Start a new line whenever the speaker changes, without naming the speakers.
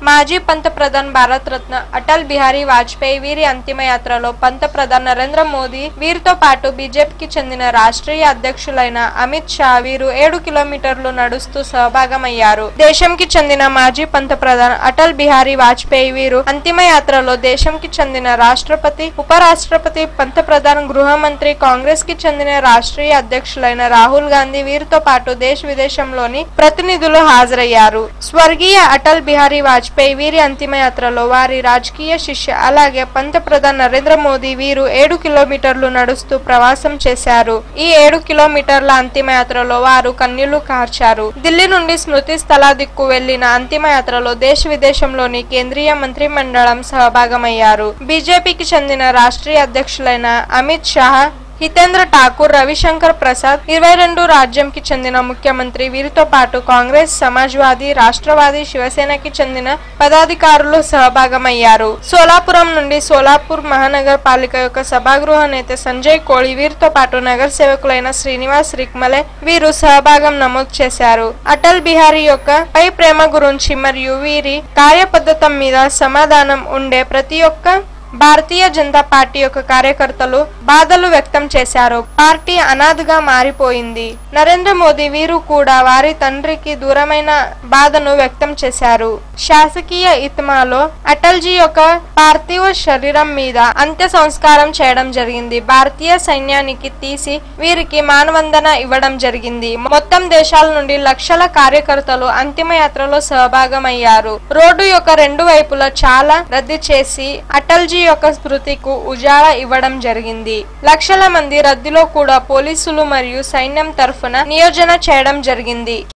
మాజీ పంతప్రధాన్ భారత రత్న అటల్ బిహారీ వాజ్పేయి వీరి అంతిమ యాత్రలో పంతప్రధాన్ నరేంద్ర మోదీ వీరితో పాటు బీజేపీకి చెందిన రాష్ట్రీయ అధ్యక్షులైన అమిత్ షా వీరు ఏడు కిలోమీటర్లు నడుస్తూ సహభాగమయ్యారు దేశంకి చెందిన మాజీ పంతప్రధాన్ అటల్ బిహారీ వాజ్పేయి వీరు అంతిమ యాత్రలో దేశంకి చెందిన రాష్ట్రపతి ఉపరాష్ట్రపతి పంతప్రధాన్ గృహ మంత్రి కాంగ్రెస్ కి చెందిన రాష్ట్రీయ అధ్యక్షులైన రాహుల్ గాంధీ వీరితో పాటు దేశ విదేశంలోని ప్రతినిధులు హాజరయ్యారు స్వర్గీయ అటల్ బిహారీ వాజ్పేయి వీరి అంతిమ యాత్రలో వారి రాజకీయ శిష్య అలాగే పంతప్రధాన్ నరేంద్ర మోదీ వీరు ఏడు కిలోమీటర్లు నడుస్తూ ప్రవాసం చేశారు ఈ ఏడు కిలోమీటర్ల అంతిమ యాత్రలో వారు కన్నీళ్లు కార్చారు ఢిల్లీ నుండి స్మృతి స్థలా దిక్కు వెళ్లిన అంతిమ యాత్రలో దేశ విదేశంలోని కేంద్రీయ మంత్రి మండలం సహభాగమయ్యారు బీజేపీకి చెందిన రాష్ట్రీయ అధ్యక్షులైన అమిత్ షా హితేంద్ర ఠాకూర్ రవిశంకర్ ప్రసాద్ ఇరవై రెండు రాజ్యంకి చెందిన ముఖ్యమంత్రి వీరితో పాటు కాంగ్రెస్ సమాజ్వాదీ రాష్ట్రవాదీ శివసేనకి చెందిన పదాధికారులు సహభాగమయ్యారు సోలాపురం నుండి సోలాపూర్ మహానగర పాలిక యొక్క సభాగృహ నేత సంజయ్ కోళి వీరితో పాటు నగర సేవకులైన శ్రీనివాస్ రిక్మలే వీరు సహభాగం నమోదు చేశారు అటల్ బిహారీ యొక్క పై ప్రేమ గురించి మరియు వీరి కార్యపద్ధతం మీద సమాధానం ఉండే ప్రతి ఒక్క భారతీయ జనతా పార్టీ యొక్క కార్యకర్తలు బాధలు వ్యక్తం చేశారు పార్టీ అనాథగా మారిపోయింది నరేంద్ర మోదీ వీరు కూడా వారి తండ్రికి దూరమైన బాధను వ్యక్తం చేశారు శాసకీయ ఇత్మాలో అటల్జీ యొక్క పార్థివ శరీరం మీద అంత్య సంస్కారం చేయడం జరిగింది భారతీయ సైన్యానికి తీసి వీరికి మానవందన ఇవ్వడం జరిగింది మొత్తం దేశాల నుండి లక్షల కార్యకర్తలు అంతిమ యాత్రలో సహభాగమయ్యారు రోడ్డు యొక్క రెండు వైపులా చాలా రద్దీ చేసి అటల్జీ యొక్క స్మృతికు ఉజాల ఇవ్వడం జరిగింది లక్షల మంది రద్దీలో కూడా పోలీసులు మరియు సైన్యం తరఫున నియోజన చేయడం జరిగింది